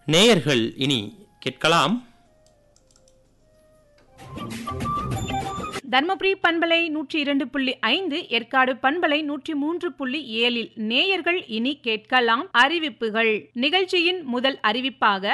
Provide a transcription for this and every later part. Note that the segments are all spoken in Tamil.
நேயர்கள் இனி கேட்கலாம் தர்மபுரி பண்பலை நூற்றி இரண்டு புள்ளி ஐந்து ஏற்காடு பண்பலை நூற்றி மூன்று புள்ளி ஏழில் நேயர்கள் இனி கேட்கலாம் அறிவிப்புகள் நிகழ்ச்சியின் முதல் அறிவிப்பாக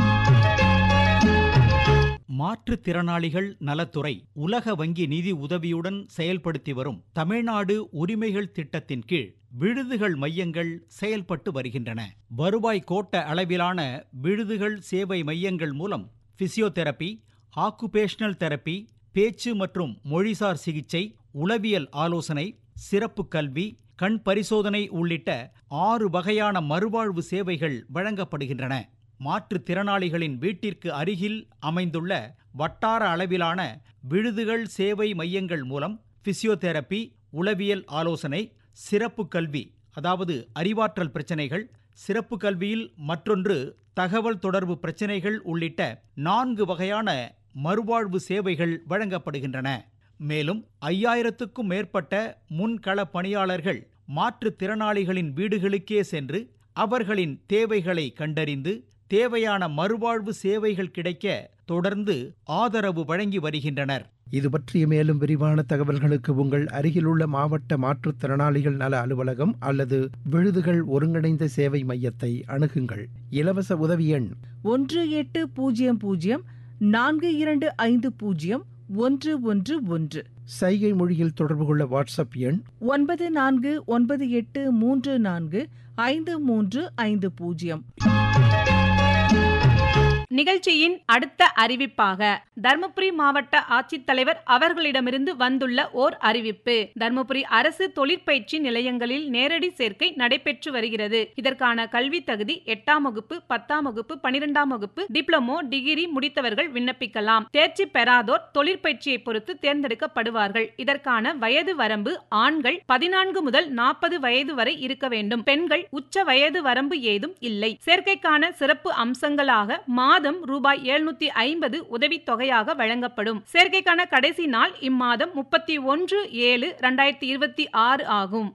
மாற்றுத்திறனாளிகள் நலத்துறை உலக வங்கி நிதி உதவியுடன் செயல்படுத்தி வரும் தமிழ்நாடு உரிமைகள் திட்டத்தின் கீழ் விடுதிகள் மையங்கள் செயல்பட்டு வருகின்றன வருவாய் கோட்ட அளவிலான விடுதிகள் சேவை மையங்கள் மூலம் பிசியோதெரபி ஆக்குபேஷனல் தெரப்பி பேச்சு மற்றும் மொழிசார் சிகிச்சை உளவியல் ஆலோசனை சிறப்பு கல்வி கண் பரிசோதனை உள்ளிட்ட ஆறு வகையான மறுவாழ்வு சேவைகள் வழங்கப்படுகின்றன மாற்றுத்திறனாளிகளின் வீட்டிற்கு அருகில் அமைந்துள்ள வட்டார அளவிலான விடுதிகள் சேவை மையங்கள் மூலம் பிசியோதெரபி உளவியல் ஆலோசனை சிறப்பு கல்வி அதாவது அறிவாற்றல் பிரச்சனைகள் சிறப்பு கல்வியில் மற்றொன்று தகவல் தொடர்பு பிரச்சனைகள் உள்ளிட்ட நான்கு வகையான மறுவாழ்வு சேவைகள் வழங்கப்படுகின்றன மேலும் ஐயாயிரத்துக்கும் மேற்பட்ட முன்கள பணியாளர்கள் மாற்றுத்திறனாளிகளின் வீடுகளுக்கே சென்று அவர்களின் தேவைகளை கண்டறிந்து தேவையான மறுவாழ்வு சேவைகள் கிடைக்க தொடர்ந்து ஆதரவு வழங்கி வருகின்றனர் இது பற்றிய மேலும் விரிவான தகவல்களுக்கு உங்கள் அருகிலுள்ள மாவட்ட மாற்றுத்திறனாளிகள் நல அலுவலகம் அல்லது விழுதுகள் ஒருங்கிணைந்த சேவை மையத்தை அணுகுங்கள் இலவச உதவி எண் ஒன்று எட்டு பூஜ்ஜியம் பூஜ்ஜியம் நான்கு இரண்டு ஐந்து பூஜ்ஜியம் ஒன்று ஒன்று ஒன்று சைகை மொழியில் தொடர்பு கொள்ள வாட்ஸ்அப் எண் ஒன்பது நான்கு ஒன்பது எட்டு மூன்று நான்கு ஐந்து மூன்று ஐந்து பூஜ்ஜியம் நிகழ்ச்சியின் அடுத்த அறிவிப்பாக தர்மபுரி மாவட்ட ஆட்சித்தலைவர் அவர்களிடமிருந்து வந்துள்ள ஓர் அறிவிப்பு தர்மபுரி அரசு தொழிற்பயிற்சி நிலையங்களில் நேரடி சேர்க்கை நடைபெற்று வருகிறது இதற்கான கல்வி தகுதி எட்டாம் வகுப்பு பத்தாம் வகுப்பு பனிரெண்டாம் வகுப்பு டிப்ளமோ டிகிரி முடித்தவர்கள் விண்ணப்பிக்கலாம் தேர்ச்சி பெறாதோர் தொழிற்பயிற்சியை பொறுத்து தேர்ந்தெடுக்கப்படுவார்கள் இதற்கான வயது வரம்பு ஆண்கள் பதினான்கு முதல் நாற்பது வயது வரை இருக்க வேண்டும் பெண்கள் உச்ச வயது வரம்பு ஏதும் இல்லை சேர்க்கைக்கான சிறப்பு அம்சங்களாக மாதம் ரூபாய் எழுநூத்தி ஐம்பது உதவித்தொகையாக வழங்கப்படும் சேர்க்கைக்கான கடைசி நாள் இம்மாதம் முப்பத்தி ஒன்று ஏழு இரண்டாயிரத்தி இருபத்தி ஆறு ஆகும்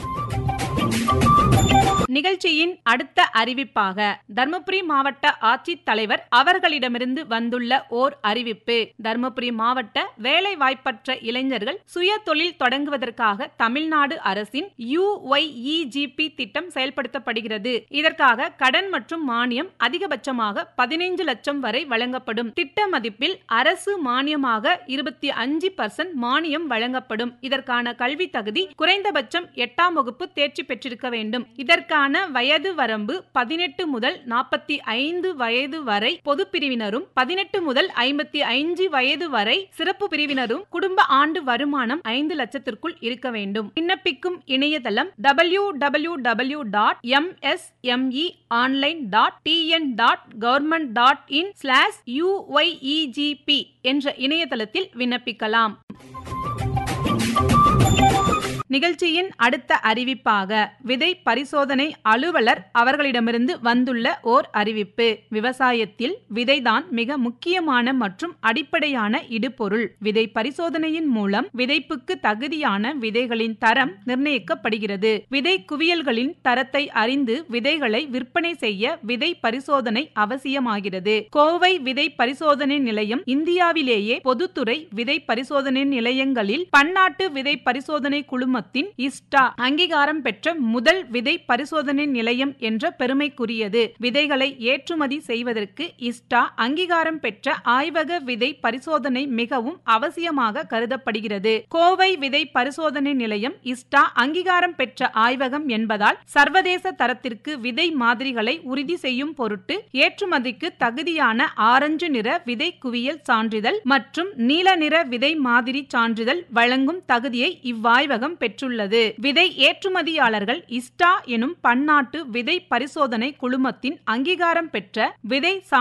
நிகழ்ச்சியின் அடுத்த அறிவிப்பாக தர்மபுரி மாவட்ட ஆட்சித்தலைவர் அவர்களிடமிருந்து வந்துள்ள ஓர் அறிவிப்பு தர்மபுரி மாவட்ட வேலை வாய்ப்பற்ற இளைஞர்கள் சுய தொழில் தொடங்குவதற்காக தமிழ்நாடு அரசின் யுஒய்இஜிபி திட்டம் செயல்படுத்தப்படுகிறது இதற்காக கடன் மற்றும் மானியம் அதிகபட்சமாக பதினைந்து லட்சம் வரை வழங்கப்படும் திட்ட மதிப்பில் அரசு மானியமாக இருபத்தி அஞ்சு பர்சன்ட் மானியம் வழங்கப்படும் இதற்கான கல்வி தகுதி குறைந்தபட்சம் எட்டாம் வகுப்பு தேர்ச்சி பெற்றிருக்க வேண்டும் இதற்கான வயது வரம்பு பதினெட்டு முதல் நாற்பத்தி ஐந்து வயது வரை பொது பிரிவினரும் பதினெட்டு முதல் ஐம்பத்தி ஐந்து வயது வரை சிறப்பு பிரிவினரும் குடும்ப ஆண்டு வருமானம் ஐந்து லட்சத்திற்குள் இருக்க வேண்டும் விண்ணப்பிக்கும் இணையதளம் W W W dot MSME online dot TN dot government dot in slash UYEGP என்ற இணையதளத்தில் விண்ணப்பிக்கலாம் நிகழ்ச்சியின் அடுத்த அறிவிப்பாக விதை பரிசோதனை அலுவலர் அவர்களிடமிருந்து வந்துள்ள ஓர் அறிவிப்பு விவசாயத்தில் விதைதான் மிக முக்கியமான மற்றும் அடிப்படையான இடுபொருள் விதை பரிசோதனையின் மூலம் விதைப்புக்கு தகுதியான விதைகளின் தரம் நிர்ணயிக்கப்படுகிறது விதை குவியல்களின் தரத்தை அறிந்து விதைகளை விற்பனை செய்ய விதை பரிசோதனை அவசியமாகிறது கோவை விதை பரிசோதனை நிலையம் இந்தியாவிலேயே பொதுத்துறை விதை பரிசோதனை நிலையங்களில் பன்னாட்டு விதை பரிசோதனை குழுமத்தின் இஸ்டா அங்கீகாரம் பெற்ற முதல் விதை பரிசோதனை நிலையம் என்ற பெருமைக்குரியது விதைகளை ஏற்றுமதி செய்வதற்கு இஸ்டா அங்கீகாரம் பெற்ற ஆய்வக விதை பரிசோதனை மிகவும் அவசியமாக கருதப்படுகிறது கோவை விதை பரிசோதனை நிலையம் இஸ்டா அங்கீகாரம் பெற்ற ஆய்வகம் என்பதால் சர்வதேச தரத்திற்கு விதை மாதிரிகளை உறுதி செய்யும் பொருட்டு ஏற்றுமதிக்கு தகுதியான ஆரஞ்சு நிற விதை குவியல் சான்றிதழ் மற்றும் நீல நிற விதை மாதிரி சான்றிதழ் வழங்கும் தகுதியை இவ்வாய்வகம் பெற்றுள்ளது விதை ஏற்றுமதியாளர்கள் இஸ்டா எனும் பன்னாட்டு விதை பரிசோதனை குழுமத்தின் அங்கீகாரம் பெற்ற விதை